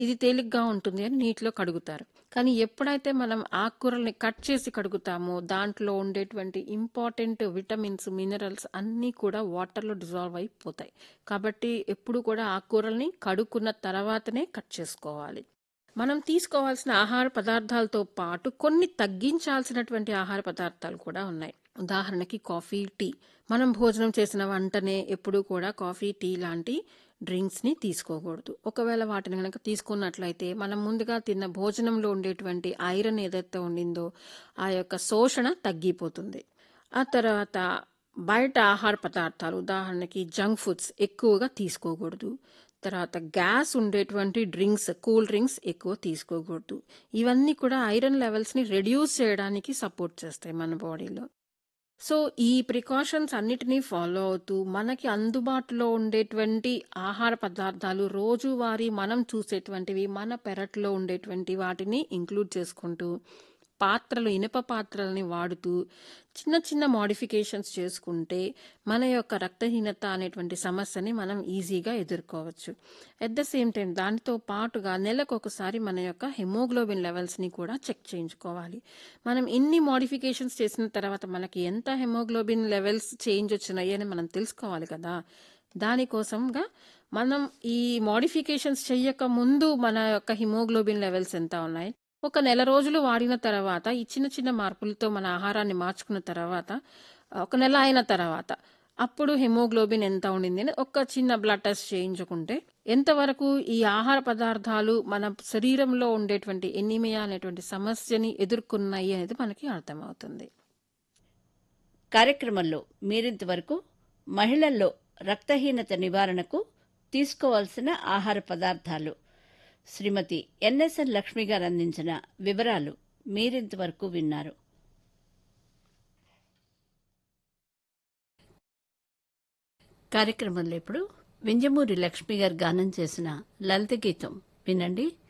ఇది తేలిగ్గా ఉంటుంది అని నీటిలో కడుగుతారు. కానీ ఎప్పుడైతే మనం ఆకుకూరల్ని కట్ చేసి కడుగుతామో దాంట్లో ఉండేటువంటి ఇంపార్టెంట్ విటమిన్స్, మినరల్స్ అన్నీ కూడా వాటర్‌లో డిజాల్వ్ అయిపోతాయి. కాబట్టి ఎప్పుడు కూడా ఆకుకూరల్ని కడుక్కున్న తర్వాతనే కట్ చేసుకోవాలి. మనం తీసుకోవాల్సిన ఆహార పదార్థాలతో పాటు కొన్ని తగ్గించాల్సినటువంటి ఆహార పదార్థాలు కూడా ఉన్నాయి. ఉదాహరణకి కాఫీ, టీ. మనం భోజనం చేసిన వెంటనే ఎప్పుడూ కూడా కాఫీ, టీ లాంటి డ్రింక్స్‌ని తీసుకోకూడదు. ఒకవేళ వాటిని గనక తీసుకున్నట్లయితే మనం ముందుగా తిన్న భోజనంలో ఉండేటువంటి ఐరన్ ఏదైతే ఉండిందో ఆ యొక్క శోషణ తగ్గిపోతుంది. ఆ తర్వాత బయట ఆహార పదార్థాలు ఉదాహరణకి జంక్ ఫుడ్స్ ఎక్కువగా తీసుకోకూడదు. తర్వాత గ్యాస్ ఉండేటువంటి డ్రింక్స్, కూల్ డ్రింక్స్ ఎక్కువ తీసుకోకూడదు. ఇవన్నీ కూడా ఐరన్ లెవెల్స్‌ని రెడ్యూస్ చేయడానికి సపోర్ట్ చేస్తాయి మన బాడీలో. సో, ఈ ప్రికాషన్స్ అన్నిటిని ఫాలో అవుతూ మనకి అందుబాటులో ఉండేటువంటి ఆహార పదార్థాలు రోజువారీ మనం చూసేటువంటివి మన పెరట్లో ఉండేటువంటి వాటిని ఇంక్లూడ్ చేసుకుంటూ పాత్రలు ఇనుప పాత్రలని వాడుతూ చిన్న చిన్న మోడిఫికేషన్స్ చేసుకుంటే మన యొక్క రక్తహీనత అనేటువంటి సమస్యని మనం ఈజీగా ఎదుర్కోవచ్చు. ఎట్ ద సేమ్ టైమ్ దానితో పాటుగా నెలకొకసారి మన యొక్క హిమోగ్లోబిన్ లెవెల్స్‌ని కూడా చెక్ చేయించుకోవాలి. మనం ఇన్ని మోడిఫికేషన్స్ చేసిన తర్వాత మనకి ఎంత హిమోగ్లోబిన్ లెవెల్స్ చేంజ్ వచ్చినాయి అని మనం తెలుసుకోవాలి కదా! దానికోసంగా మనం ఈ మోడిఫికేషన్స్ చెయ్యక ముందు మన యొక్క హిమోగ్లోబిన్ లెవెల్స్ ఎంత ఉన్నాయి? ఒక నెల రోజులు వాడిన తర్వాత ఈ చిన్న చిన్న మార్పులతో మన ఆహారాన్ని మార్చుకున్న తర్వాత ఒక నెల అయిన తర్వాత అప్పుడు హిమోగ్లోబిన్ ఎంత ఉండింది అని ఒక చిన్న బ్లడ్ టెస్ట్ చేయించుకుంటే ఎంతవరకు ఈ ఆహార పదార్థాలు మన శరీరంలో ఉండేటువంటి ఎనీమియా అనేటువంటి సమస్యని ఎదుర్కొన్నాయి అనేది మనకి అర్థమవుతుంది. కార్యక్రమంలో మీరింతవరకు మహిళల్లో రక్తహీనత నివారణకు తీసుకోవాల్సిన ఆహార పదార్థాలు శ్రీమతి ఎన్ఎస్ఎన్ లక్ష్మి గారు అందించిన వివరాలు మీరింతవరకు విన్నారు. కార్యక్రమంలో ఇప్పుడు వింజమూరి లక్ష్మి గారు గానం చేసిన లలిత గీతం వినండి.